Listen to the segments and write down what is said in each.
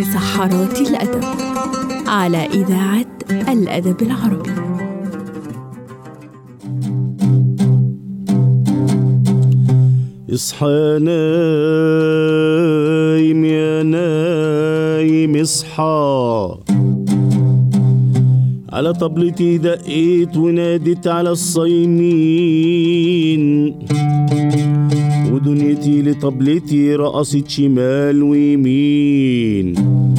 مسحرات الأدب على إذاعة الأدب العربي اصحى يا نايم يا نايم اصحى على طبلتي دقيت ونادت على الصايمين ودنيتي لطبلتي رقصت شمال ويمين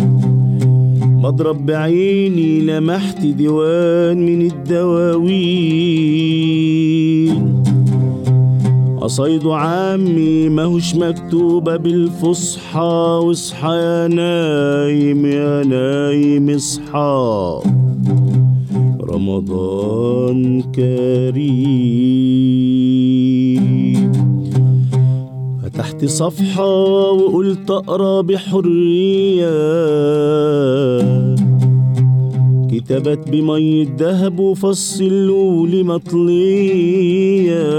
بضرب بعيني لمحت ديوان من الدواوين قصيد عمي ماهوش مكتوبة بالفصحى واصحى يا نايم يا نايم اصحى رمضان كريم فتحت صفحة وقلت أقرأ بحرية كتبت بمي الدهب وفصلوا لي مطلية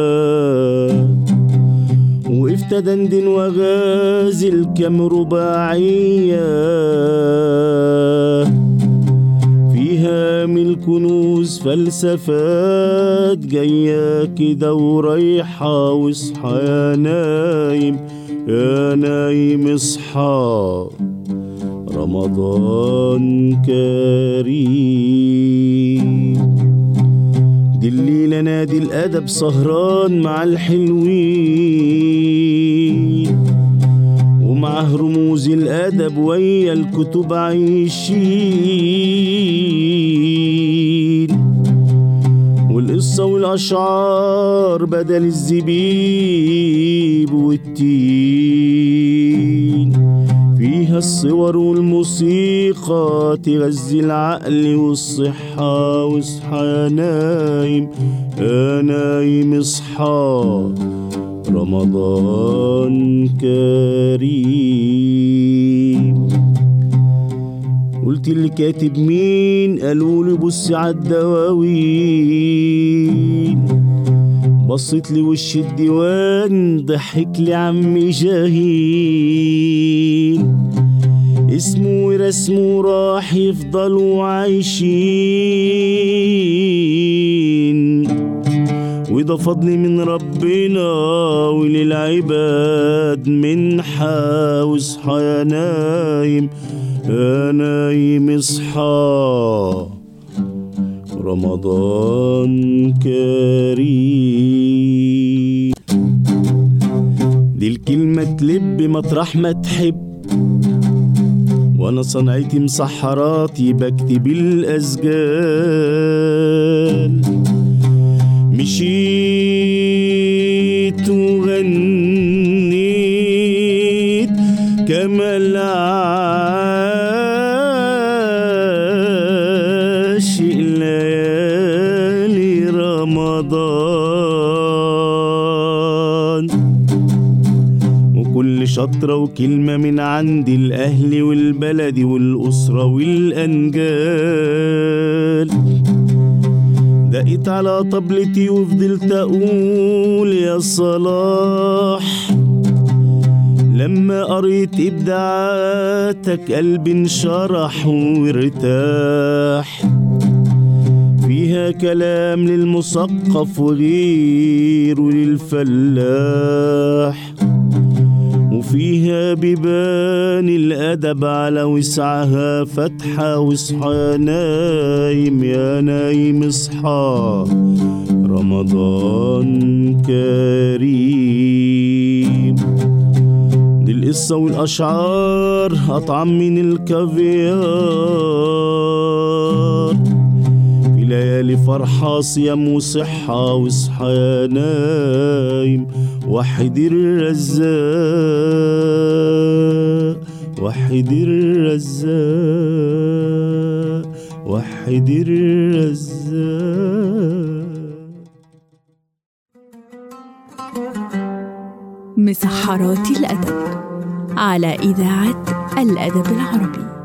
وقفت دندن وغازل كم رباعية فيها من الكنوز فلسفات جاية كده ورايحة واصحى يا نايم يا نايم اصحى رمضان كريم دي الليلة نادي الأدب سهران مع الحلوين ومعه رموز الأدب ويا الكتب عايشين والقصة والأشعار بدل الزبيب والتين فيها الصور والموسيقى تغذي العقل والصحة واصحى يا نايم يا نايم اصحى رمضان كريم قلت اللي كاتب مين قالوا لي بص عالدواوين بصيت لي وش الديوان ضحك لي عمي شاهين اسمه ورسمه راح يفضلوا عايشين وده فضل من ربنا وللعباد منحة واصحى يا نايم يا نايم اصحى رمضان كريم دي الكلمة تلب مطرح ما تحب وانا صنعتي مسحراتي بكتب الاسجال مشيت وغنيت كما العاشق ليالي رمضان وكل شطرة وكلمة من عند الأهل والبلد والأسرة والأنجال دقيت على طبلتي وفضلت أقول يا صلاح لما قريت إبداعاتك قلبي انشرح وارتاح فيها كلام للمثقف وغيره للفلاح وفيها بيبان الأدب على وسعها فتحة واصحى يا نايم يا نايم اصحى رمضان كريم دي القصة والأشعار أطعم من الكافيار في ليالي فرحة صيام وصحة واصحى يا نايم وحد الرزاق وحد الرزاق وحد الرزاق مسحرات الأدب على إذاعة الأدب العربي